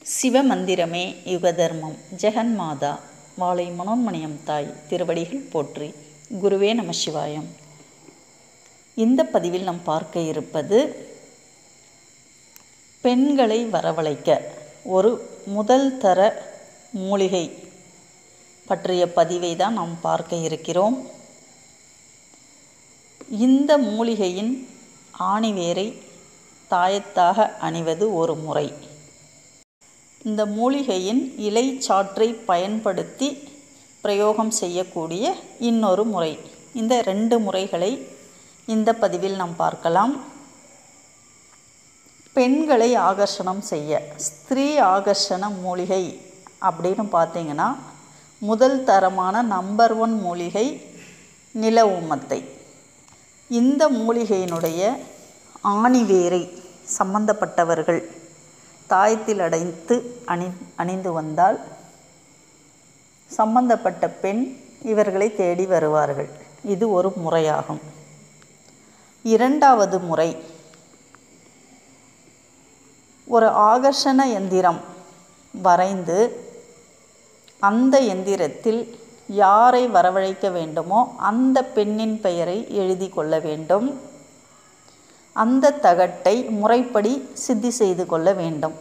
சிவமந்திரமே யுகதர்மம் ஜெகன்மாதா வாழை மனோன்மணியம் தாய் திருவடிகள் போற்றி குருவே நம சிவாயம் இந்த பதிவில் நாம் பார்க்க இருப்பது பெண்களை வரவழைக்க ஒரு முதல் தர மூலிகை பற்றிய பதிவை தான் நாம் பார்க்க இருக்கிறோம் இந்த மூலிகையின் ஆணிவேரை தாயத்தாக அணிவது ஒரு முறை இந்த மூலிகையின் இலை சாற்றை பயன்படுத்தி பிரயோகம் செய்யக்கூடிய இன்னொரு முறை இந்த ரெண்டு முறைகளை இந்த பதிவில் நாம் பார்க்கலாம் பெண்களை ஆகர்ஷணம் செய்ய ஸ்திரீ ஆகர்ஷண மூலிகை அப்படின்னு பார்த்தீங்கன்னா முதல் தரமான நம்பர் ஒன் மூலிகை நில ஊமத்தை இந்த மூலிகையினுடைய ஆணிவேரை சம்பந்தப்பட்டவர்கள் தாயத்தில் அடைத்து அணி அணிந்து வந்தால் சம்பந்தப்பட்ட பெண் இவர்களை தேடி வருவார்கள் இது ஒரு முறையாகும் இரண்டாவது முறை ஒரு ஆகர்ஷண எந்திரம் வரைந்து அந்த எந்திரத்தில் யாரை வரவழைக்க வேண்டுமோ அந்த பெண்ணின் பெயரை எழுதி கொள்ள வேண்டும் அந்த தகட்டை முறைப்படி சித்தி செய்து கொள்ள வேண்டும்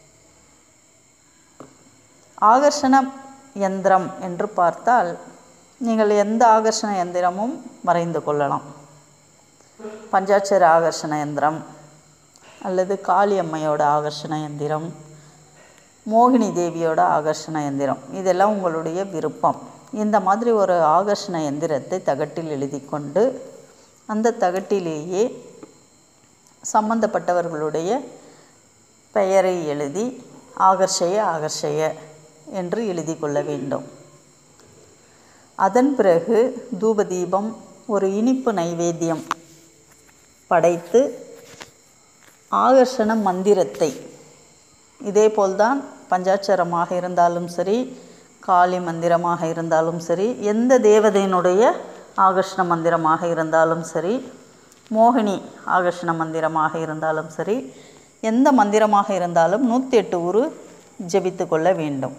ஆகர்ஷண யந்திரம் என்று பார்த்தால் நீங்கள் எந்த ஆகர்ஷண யந்திரமும் வரைந்து கொள்ளலாம் பஞ்சாட்சர ஆகர்ஷண யந்திரம் அல்லது காளியம்மையோட ஆகர்ஷண யந்திரம் மோகினி தேவியோட ஆகர்ஷண யந்திரம் இதெல்லாம் உங்களுடைய விருப்பம் இந்த மாதிரி ஒரு ஆகர்ஷண எந்திரத்தை தகட்டில் எழுதி கொண்டு அந்த தகட்டிலேயே சம்பந்தப்பட்டவர்களுடைய பெயரை எழுதி ஆகர்ஷய ஆகர்ஷய என்று எழுதி கொள்ள வேண்டும் அதன் பிறகு தூபதீபம் ஒரு இனிப்பு நைவேத்தியம் படைத்து ஆகர்ஷண மந்திரத்தை இதேபோல்தான் பஞ்சாட்சரமாக இருந்தாலும் சரி காளி மந்திரமாக இருந்தாலும் சரி எந்த தேவதையினுடைய ஆகர்ஷண மந்திரமாக இருந்தாலும் சரி மோகினி ஆகர்ஷண மந்திரமாக இருந்தாலும் சரி எந்த மந்திரமாக இருந்தாலும் நூற்றி எட்டு உரு ஜபித்து கொள்ள வேண்டும்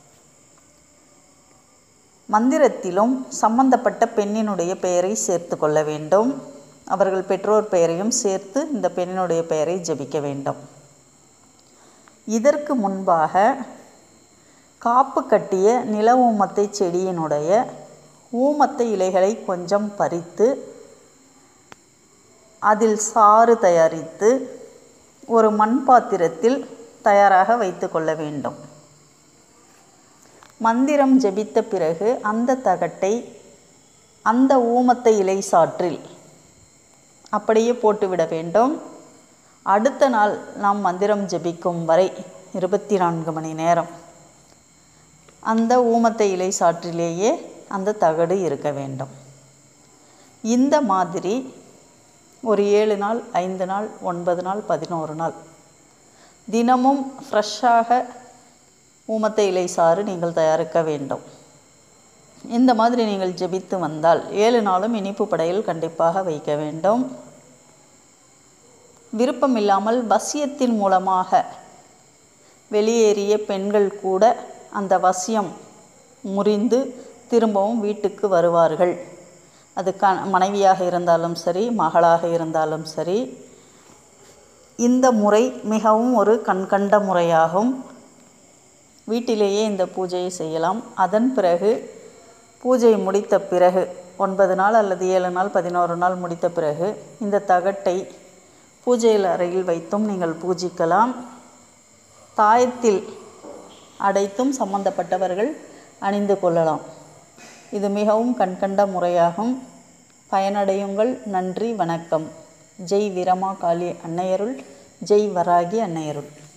மந்திரத்திலும் சம்பந்தப்பட்ட பெண்ணினுடைய பெயரை சேர்த்து கொள்ள வேண்டும் அவர்கள் பெற்றோர் பெயரையும் சேர்த்து இந்த பெண்ணினுடைய பெயரை ஜபிக்க வேண்டும் இதற்கு முன்பாக காப்பு கட்டிய நில ஊமத்தை செடியினுடைய ஊமத்தை இலைகளை கொஞ்சம் பறித்து அதில் சாறு தயாரித்து ஒரு மண் பாத்திரத்தில் தயாராக வைத்து கொள்ள வேண்டும் மந்திரம் ஜெபித்த பிறகு அந்த தகட்டை அந்த ஊமத்தை இலை சாற்றில் அப்படியே போட்டுவிட வேண்டும் அடுத்த நாள் நாம் மந்திரம் ஜெபிக்கும் வரை இருபத்தி நான்கு மணி நேரம் அந்த ஊமத்தை இலை சாற்றிலேயே அந்த தகடு இருக்க வேண்டும் இந்த மாதிரி ஒரு ஏழு நாள் ஐந்து நாள் ஒன்பது நாள் பதினோரு நாள் தினமும் ஃப்ரெஷ்ஷாக ஊமத்தை இலை சாறு நீங்கள் தயாரிக்க வேண்டும் இந்த மாதிரி நீங்கள் ஜெபித்து வந்தால் ஏழு நாளும் இனிப்பு படையில் கண்டிப்பாக வைக்க வேண்டும் விருப்பம் இல்லாமல் வசியத்தின் மூலமாக வெளியேறிய பெண்கள் கூட அந்த வசியம் முறிந்து திரும்பவும் வீட்டுக்கு வருவார்கள் அது க மனைவியாக இருந்தாலும் சரி மகளாக இருந்தாலும் சரி இந்த முறை மிகவும் ஒரு கண்கண்ட முறையாகும் வீட்டிலேயே இந்த பூஜையை செய்யலாம் அதன் பிறகு பூஜை முடித்த பிறகு ஒன்பது நாள் அல்லது ஏழு நாள் பதினோரு நாள் முடித்த பிறகு இந்த தகட்டை பூஜையில் அறையில் வைத்தும் நீங்கள் பூஜிக்கலாம் தாயத்தில் அடைத்தும் சம்பந்தப்பட்டவர்கள் அணிந்து கொள்ளலாம் இது மிகவும் கண்கண்ட முறையாகும் பயனடையுங்கள் நன்றி வணக்கம் ஜெய் வீரமா காளி அன்னையருள் ஜெய் வராகி அன்னையருள்